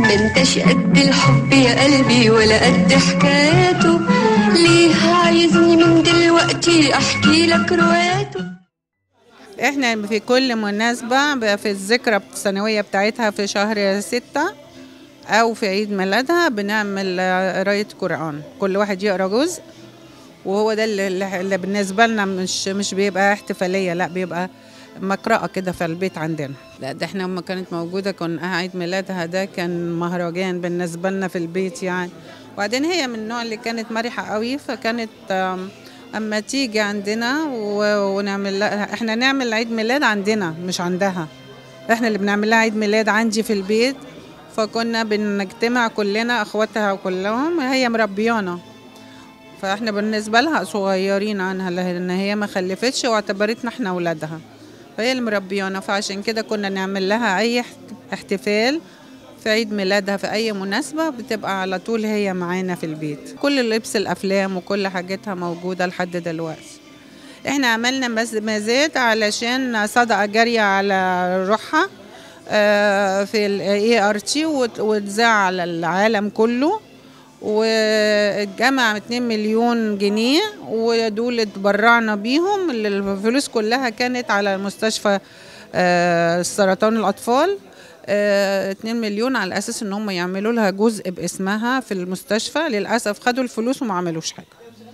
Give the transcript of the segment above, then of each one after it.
ما انتش قد الحب يا قلبي ولا قد حكاياته ليه عايزني من دلوقتي احكي لك رواياته احنا في كل مناسبة ب- في الذكرى السنوية بتاعتها في شهر ستة أو في عيد ميلادها بنعمل آه، قراية قرآن كل واحد يقرأ جزء وهو ده اللي, اللي اللي بالنسبة لنا مش مش بيبقى احتفالية لا بيبقى مقرأة كده في البيت عندنا لا ده احنا لما كانت موجودة كان عيد ميلادها ده كان مهرجان بالنسبة لنا في البيت يعني وبعدين هي من النوع اللي كانت مرحة قوي فكانت آم، اما تيجي عندنا و- ونعمل لها احنا نعمل عيد ميلاد عندنا مش عندها احنا اللي بنعمل لها عيد ميلاد عندي في البيت فكنا بنجتمع كلنا اخواتها كلهم هي مربيانا فاحنا بالنسبه لها صغيرين عنها لان هي ما خلفتش واعتبرتنا احنا اولادها فهي اللي مربيانا فعشان كده كنا نعمل لها اي احت- احتفال في عيد ميلادها في اي مناسبه بتبقى على طول هي معانا في البيت كل لبس الافلام وكل حاجتها موجوده لحد دلوقتي احنا عملنا مز- مزاد علشان صدقه جاريه على روحها آه، في الاي ار تي واتذاع على العالم كله واتجمع 2 مليون جنيه ودول اتبرعنا بيهم الفلوس كلها كانت على مستشفى آه، سرطان الاطفال آه، 2 مليون على اساس ان هم يعملوا لها جزء باسمها في المستشفى للاسف خدوا الفلوس وما عملوش حاجه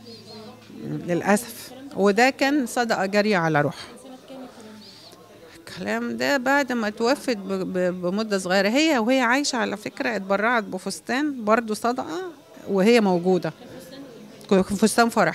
للاسف وده كان صدقه جاريه على روحها الكلام ده بعد ما توفت ب- ب- بمده صغيره هي وهي عايشه على فكره اتبرعت بفستان برضو صدقه وهي موجوده ك- فستان فرح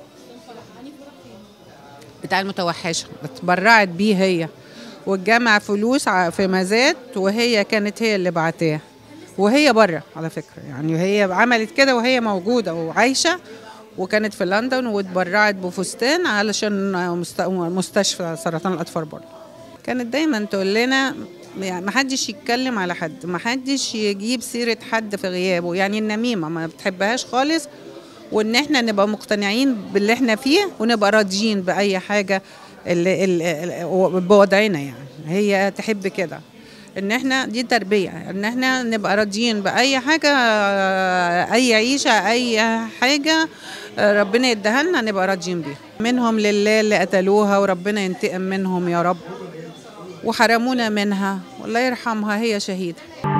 بتاع المتوحشه اتبرعت بيه هي واتجمع فلوس ع- في مزاد وهي كانت هي اللي بعتاه وهي بره على فكره يعني هي عملت كده وهي موجوده وعايشه وكانت في لندن واتبرعت بفستان علشان مست- مستشفى سرطان الاطفال برضه كانت دايما تقول لنا يعني ما حدش يتكلم على حد ما حدش يجيب سيرة حد في غيابه يعني النميمة ما بتحبهاش خالص وان احنا نبقى مقتنعين باللي احنا فيه ونبقى راضيين بأي حاجة اللي اللي بوضعنا يعني هي تحب كده ان احنا دي تربية ان احنا نبقى راضيين بأي حاجة اي عيشة اي حاجة ربنا يديها لنا نبقى راضيين بيها منهم لله اللي قتلوها وربنا ينتقم منهم يا رب وحرمونا منها والله يرحمها هي شهيدة